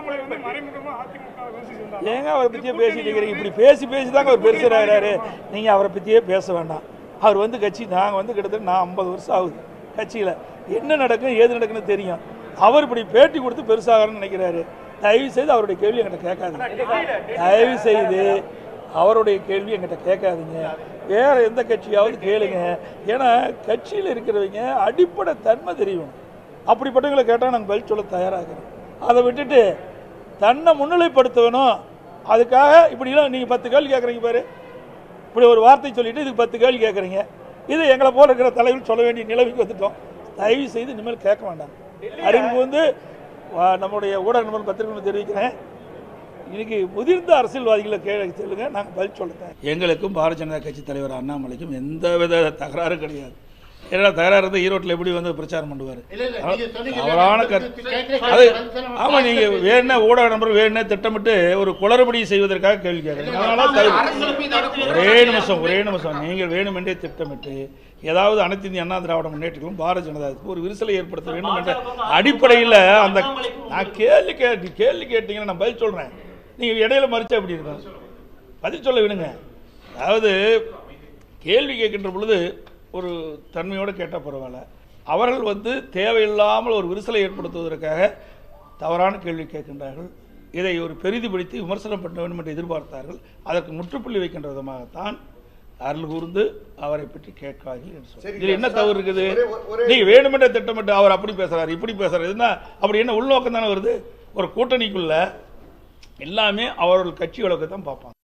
அண்ணாமலை வந்து மறைமுகமா அதிமுக விமர்சிச்சு வந்தாங்க. ஏங்க அவரை பற்றியே பேசிட்டு இருக்கிறீங்க இப்படி பேசி பேசி தாங்க அவர் பெருசராகிறாரு நீங்கள் அவரை பற்றியே பேச வேண்டாம் அவர் வந்து கட்சி நாங்கள் வந்து கிட்டத்தட்ட நான் ஐம்பது வருஷம் ஆகுது கட்சியில் என்ன நடக்கும் ஏது நடக்குன்னு தெரியும் அவர் இப்படி பேட்டி கொடுத்து பெருசாகணும்னு நினைக்கிறாரு தயவு செய்து அவருடைய கேள்வி என்கிட்ட கேட்காதீங்க தயவு செய்து அவருடைய கேள்வி என்கிட்ட கேட்காதீங்க வேற எந்த கட்சியாவது கேளுங்க ஏன்னா கட்சியில் இருக்கிறவங்க அடிப்படை தன்மை தெரியும் அப்படிப்பட்டவங்களை கேட்டால் நாங்கள் பதில் சொல்ல தயாராகிறோம் அதை விட்டுட்டு தன்னை முன்னிலைப்படுத்த வேணும் அதுக்காக இப்படிலாம் நீங்கள் பத்து கேள்வி கேட்குறீங்க பாரு இப்படி ஒரு வார்த்தை சொல்லிட்டு இதுக்கு பத்து கேள்வி கேட்குறீங்க இது எங்களை போல இருக்கிற தலைவர் சொல்ல வேண்டிய நிலைமைக்கு வந்துட்டோம் தயவு செய்து இனிமேல் கேட்க வேண்டாம் அறிவிப்பு வந்து வா- நம்முடைய ஊடக நண்பர் பத்திரிகை தெரிவிக்கிறேன் இன்னைக்கு முதிர்ந்த அரசியல்வாதிகளை கேள்வி சொல்லுங்க நாங்கள் பதில் சொல்லுங்க எங்களுக்கும் பாரதிய ஜனதா கட்சி தலைவர் அண்ணாமலைக்கும் எந்த வித தகராறும் கிடையாது ஏன்னா தகராறு இருந்தால் ஈரோட்டில் எப்படி வந்து பிரச்சாரம் பண்ணுவார் இல்ல, இல்ல, நீங்க சொன்னீங்க, தவறான கருத்து அது ஆமாம் நீங்கள் வேணா ஊடக நம்பர் வேணா திட்டமிட்டு ஒரு குளறுபடி செய்வதற்காக கேள்வி கேட்குறீங்க அதனால தவிர ஒரே நிமிஷம் ஒரே நிமிஷம் நீங்கள் வேணுமென்றே திட்டமிட்டு ஏதாவது அனைத்து இந்திய அண்ணா திராவிட முன்னேற்றங்களும் பாரதிய ஜனதாவுக்கு ஒரு விரிசலை ஏற்படுத்த வேண்டும் என்ற அடிப்படையில் அந்த நான் கேள்வி கே நீ கேள்வி கேட்டீங்கன்னா நான் பதில் சொல்கிறேன் நீங்கள் இடையில மறிச்சா எப்படி இருக்கும் பதில் சொல்ல விடுங்க அதாவது கேள்வி கேட்கின்ற பொழுது ஒரு தன்மையோடு கேட்டால் பரவாயில்ல அவர்கள் வந்து தேவையில்லாமல் ஒரு விரிசலை ஏற்படுத்துவதற்காக தவறான கேள்வி கேட்கின்றார்கள் இதை ஒரு பெரிதுபடுத்தி விமர்சனம் பண்ண வேண்டும் என்று எதிர்பார்த்தார்கள் அதற்கு முற்றுப்புள்ளி வைக்கின்ற விதமாகத்தான் அருள் கூர்ந்து அவரை பற்றி கேட்காதீர்கள் என்று சொன்னார். சரி, இதுல என்ன தவறு இருக்குது ஒரே- ஒரே- நீங்க வேணுமென்றே திட்டமிட்டு அவர் அப்படி பேசுறாரு இப்படி பேசுறாரு என்ன அப்படி என்ன உள்நோக்கம் தானே வருது ஒரு கூட்டணிக்குள்ள எல்லாமே அவர்கள் கட்சி வழக்கை தான் பார்ப்பாங்க